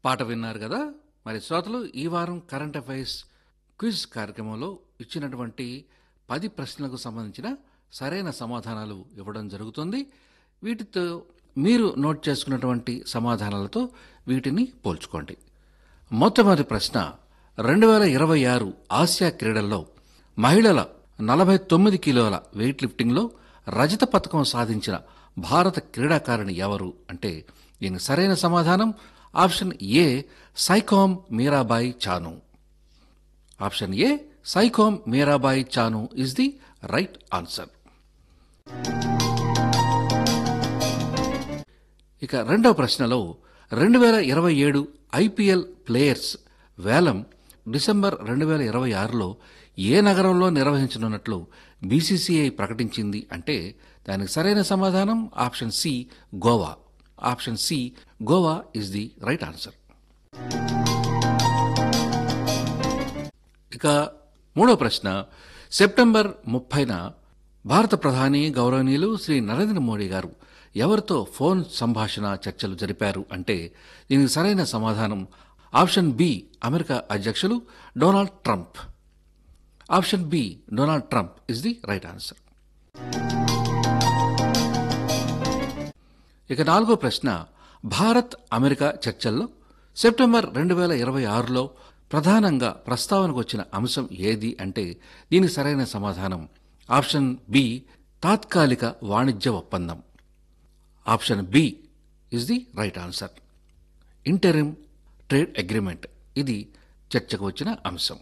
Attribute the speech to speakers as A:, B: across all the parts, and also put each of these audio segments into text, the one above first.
A: పాట విన్నారు కదా మరి శ్రోతలు ఈ వారం కరెంట్ అఫైర్స్ క్విజ్ కార్యక్రమంలో ఇచ్చినటువంటి పది ప్రశ్నలకు సంబంధించిన సరైన సమాధానాలు ఇవ్వడం జరుగుతుంది వీటితో మీరు నోట్ చేసుకున్నటువంటి సమాధానాలతో వీటిని పోల్చుకోండి మొట్టమొదటి ప్రశ్న రెండు వేల ఇరవై ఆరు ఆసియా క్రీడల్లో మహిళల నలభై తొమ్మిది కిలోల వెయిట్ లిఫ్టింగ్లో రజత పథకం సాధించిన భారత క్రీడాకారిణి ఎవరు అంటే దీనికి సరైన సమాధానం option A Saikhom Mirabai Chanu option A Saikhom Mirabai Chanu is the right answer ఇక రెండవ ప్రశ్నలో రెండు వేల ఇరవై ఏడు ఐపీఎల్ ప్లేయర్స్ వేలం డిసెంబర్ రెండు వేల ఇరవై ఆరులో ఏ నగరంలో నిర్వహించనున్నట్లు బీసీసీఐ ప్రకటించింది అంటే దానికి సరైన సమాధానం option C Goa option C Goa is the right answer ఇక మూడో ప్రశ్న సెప్టెంబర్ ముప్పైన భారత ప్రధాని గౌరవనీయులు శ్రీ నరేంద్ర మోడీ గారు ఎవరితో ఫోన్ సంభాషణ చర్చలు జరిపారు అంటే దీనికి సరైన సమాధానం ఆప్షన్ బి అమెరికా అధ్యక్షులు Donald Trump option B Donald Trump is the right answer ఇక నాలుగో ప్రశ్న భారత్ అమెరికా చర్చల్లో సెప్టెంబర్ రెండు వేల ఇరవై ఆరులో ప్రధానంగా ప్రస్తావనకు వచ్చిన అంశం ఏది అంటే దీనికి సరైన సమాధానం ఆప్షన్ బి తాత్కాలిక వాణిజ్య ఒప్పందం option B is the right answer interim trade agreement ఇది చర్చకు వచ్చిన అంశం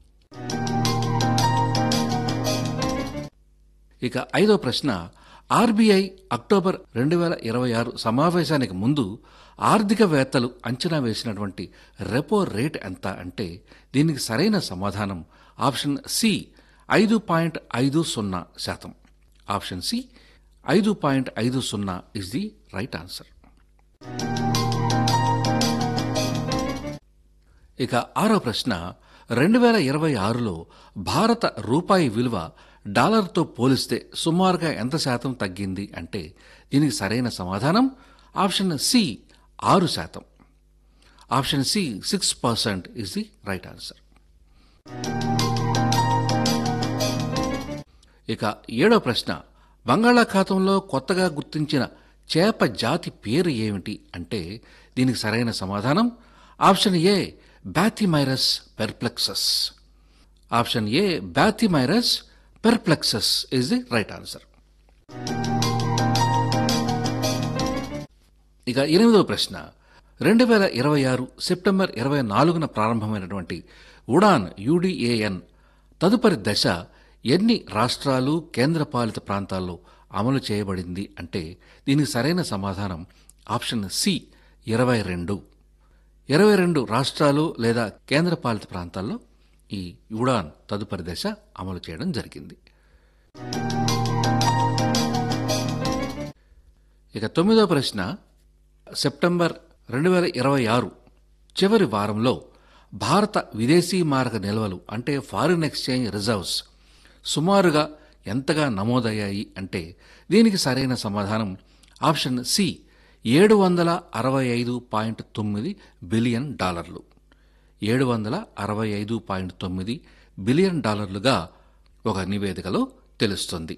A: ఇక ఐదో ప్రశ్న ఆర్బీఐ అక్టోబర్ రెండు వేల ఇరవై ఆరు సమావేశానికి ముందు ఆర్థికవేత్తలు అంచనా వేసినటువంటి రెపో రేట్ ఎంత అంటే దీనికి సరైన సమాధానం ఆప్షన్ సి ఐదు పాయింట్ ఐదు సున్నా శాతం ఆప్షన్ సి ఐదు పాయింట్ ఐదు సున్నా ఇస్ ది రైట్ ఆన్సర్ ఇక ఆరో ప్రశ్న రెండు వేల ఇరవై ఆరులో భారత రూపాయి విలువ డాలర్తో పోలిస్తే సుమారుగా ఎంత శాతం తగ్గింది అంటే దీనికి సరైన సమాధానం ఆప్షన్ సి ఆరు శాతం option C six percent is the right answer ఇక ఏడో ప్రశ్న బంగాళాఖాతంలో కొత్తగా గుర్తించిన చేప జాతి పేరు ఏమిటి అంటే దీనికి సరైన సమాధానం option A bathymyrus perplexus option A bathymyrus perplexus is the right answer ఇక ఎనిమిదవ ప్రశ్న రెండు వేల ఇరవై ఆరు సెప్టెంబర్ ఇరవై నాలుగున ప్రారంభమైనటువంటి ఉడాన్ యూడిఏఎన్ తదుపరి దశ ఎన్ని రాష్ట్రాలు కేంద్రపాలిత ప్రాంతాల్లో అమలు చేయబడింది అంటే దీనికి సరైన సమాధానం ఆప్షన్ సి ఇరవై రెండు ఇరవై రెండు రాష్ట్రాలు లేదా కేంద్రపాలిత ప్రాంతాల్లో ఈ ఉడాన్ తదుపరి దశ అమలు చేయడం జరిగింది ఇక తొమ్మిదో ప్రశ్న సెప్టెంబర్ రెండు వేల ఇరవై ఆరు చివరి వారంలో భారత విదేశీ మారక నిల్వలు అంటే ఫారిన్ ఎక్స్చేంజ్ రిజర్వ్స్ సుమారుగా ఎంతగా నమోదయ్యాయి అంటే దీనికి సరైన సమాధానం ఆప్షన్ సి ఏడు వందల అరవై ఐదు పాయింట్ తొమ్మిది బిలియన్ డాలర్లు ఏడు వందల అరవై ఐదు పాయింట్ తొమ్మిది బిలియన్ డాలర్లుగా ఒక నివేదికలో తెలుస్తుంది